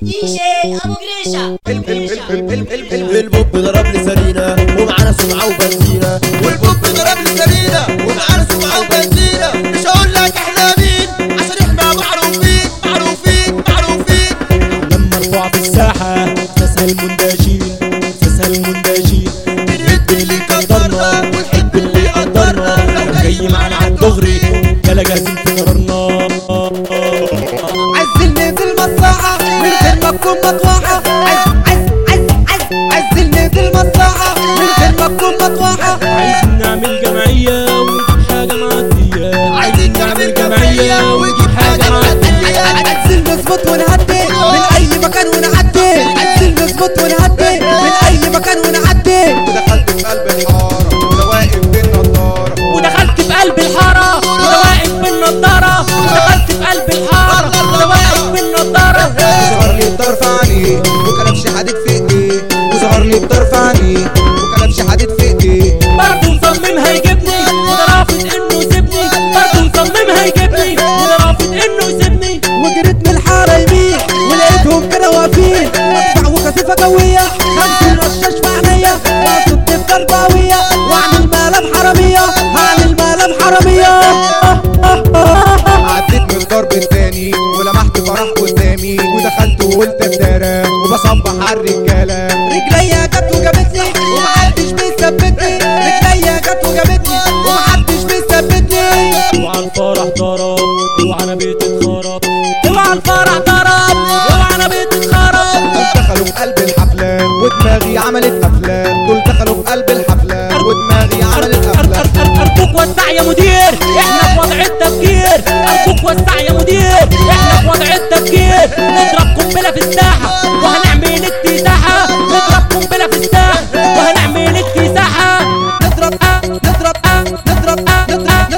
ديجي ابو جريشه البوب ضرب لي سرينا ومعانا سمعة وبنزينة والبوب ضرب لي سرينا ومعانا سمعة وبنزينة مش هقول لك احنا مين عشان احنا معروفين معروفين معروفين لما ارفع في الساحة ناسها المنداشين ناسها المنداشين بنهد اللي قدرنا ونحب اللي قدرنا لو جاي معانا على الدغري يلا جاهزين في قرارنا عزلني في المصلحة من غير ما تكون مطوحة عز عز عز عز عزلني في المصلحة من غير ما تكون مطوحة عايزين نعمل جمعية ونجيب حاجة معدية عايزين نعمل جمعية ونجيب حاجة معدية عزل نظبط ونهدي من أي مكان ونعدي عزل نظبط ونهدي من أي مكان ونعدي ودخلت في قلب الحارة وده واقف بالنضارة ودخلت في قلب الحارة وده واقف بالنضارة ودخلت في قلب الحارة وده واقف بالنضارة وظهر لي بطرف عينيه وكلبش حديد في ايديه وظهر لي بطرف عينيه وكلبش حديد في ايديه برضه مصمم هيجيبني وده رافض انه يسيبني برضه مصمم هيجيبني وده رافض انه يسيبني وجريت من الحارة يمين ولقيتهم كده واقفين مدفع وكثيفة قوية خمسين رشاش في عينيا واصد بضربة قوية واعمل مقلب حرامية هعمل مقلب حرامية عديت من الضرب التاني ولمحت فرح قدامي ودخلت وقلت الدارة وبصبح على الرجالة رجليا جت وجابتني ومحدش بيثبتني رجليا جت وجابتني ومحدش بيثبتني وعلى الفرح ضرب وعلى بيت اتخرب اوعى الفرح ضرب اوعى انا بيت اتخرب دول دخلوا في قلب الحفلة ودماغي عملت أفلام دول دخلوا في قلب الحفلة ودماغي عملت أفلام ارجوك وسع يا مدير احنا في وضع التفكير ارجوك وسع يا مدير احنا في وضع التفكير نضرب قنبله في الساحه وهنعمل اكتساحه نضرب قنبله في الساحه وهنعمل اكتساحه نضرب نضرب نضرب نضرب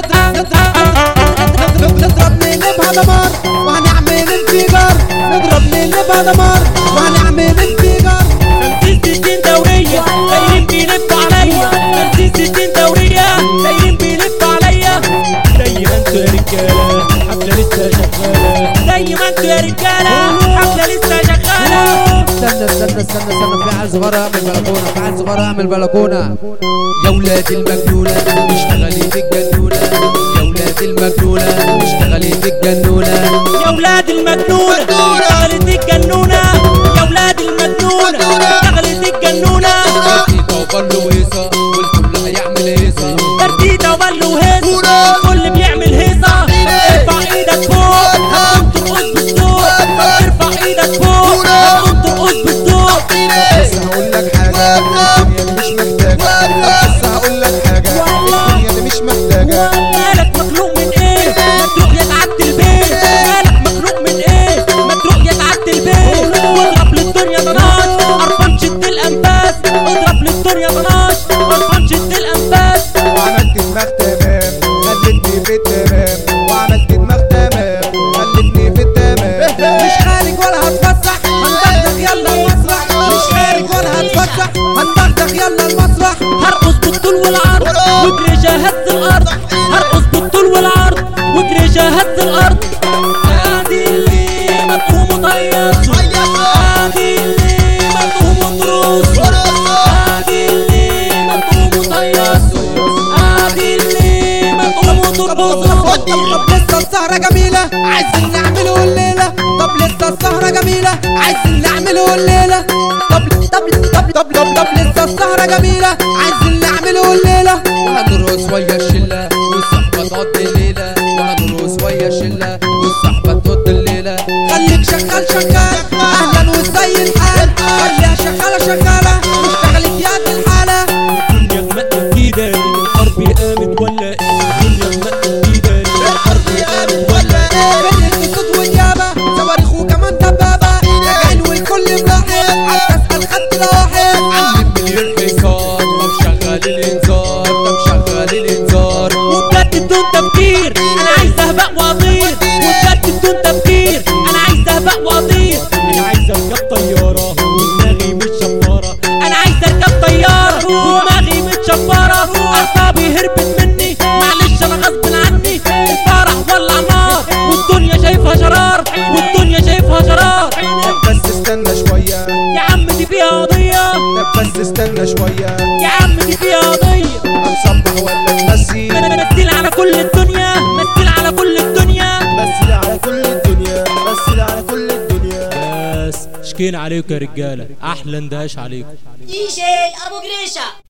نضرب نضرب نضرب نقلبها دمار وهنعمل انفجار نضرب نقلبها دمار وهنعمل انفجار خمسين ستين دوريه دايرين بيلفوا عليا خمسين ستين دوريه دايرين بيلفوا عليا زي ما انتوا يا رجالة حفلة لسه شغالة زي ما انتوا يا رجاله حفله لسه شغاله استنى استنى استنى استنى في عيل صغير اعمل بلكونه في عيل صغير اعمل بلكونه يا ولاد المجنونه اشتغلي في الجنونه يا ولاد المجنونه اشتغلي في الجنونه يا ولاد المجنونة اشتغلت الجنونة يا ولاد المجنونة اشتغلت الجنونة تيتا وبلو هيصه والكل هيعمل هيصه ترتيدة وبل وهيصة الكل بيعمل هيصة ارفع ايدك فوق هتقوم ترقص بالصوت ارفع ايدك فوق هتقوم ترقص بالصوت بس هقول لك حاجة الدنيا دي مش محتاجة بس هقول لك حاجة الدنيا دي مش محتاجة مالك مخلوق من ايه مخلوق يا تعدي البيت مالك مخلوق من ايه مخلوق يا تعدي البيت اضرب للدنيا طناش قرفان شد الانفاس اضرب للدنيا طناش قرفان شد الانفاس وعملت دماغ تمام خلتني في التمام وعملت دماغ تمام خلتني في التمام مش خارج ولا هتفسح هندغدغ يلا المسرح مش خارج ولا هتفسح هندغدغ يلا المسرح هرقص بالطول والعرض واجري جهز الارض هرقص بالطول والعرض واجري جهز الارض ادي اللي مفهوم طيب ادي اللي مفهوم تروس ادي اللي مفهوم طيب ادي اللي مفهوم ترقص طب لسه السهرة جميلة عايزين نعمله الليلة طب لسه السهرة جميلة عايزين نعمله الليلة طب طب طب طب طب طب لسه السهرة جميلة عايزين نعمله الليلة وهنرقص ويا الشلة والصحبة تقضي الليلة وهنرقص ويا الشلة والصحبة تقضي الليلة خليك شغال شغال أهلا وازاي الحال خليها شغالة شغالة واشتغلت يا دي الحالة الدنيا غمقت جديدة الحرب قامت ولا ايه الدنيا غمقت جديدة الحرب قامت ولا ايه فرقة الصوت والجابة صواريخ وكمان دبابة راجعين والكل ملاحق عايز اسأل خدت لواحد علم مليون حصان طب شغال الانذار طب شغال الانذار وبجد بدون تفكير انا عايز اهبق واطير وبجد بدون تفكير انا عايز اهبق واطير انا عايز اركب طيارة ودماغي مش شفارة شوية يا عم دي فيها قضية هنصبح ولا نمسي مثل على كل الدنيا مثل على كل الدنيا بس على كل الدنيا بس على كل الدنيا بس شكينا عليكم يا رجاله احلى اندهاش عليكم دي جي ابو جريشه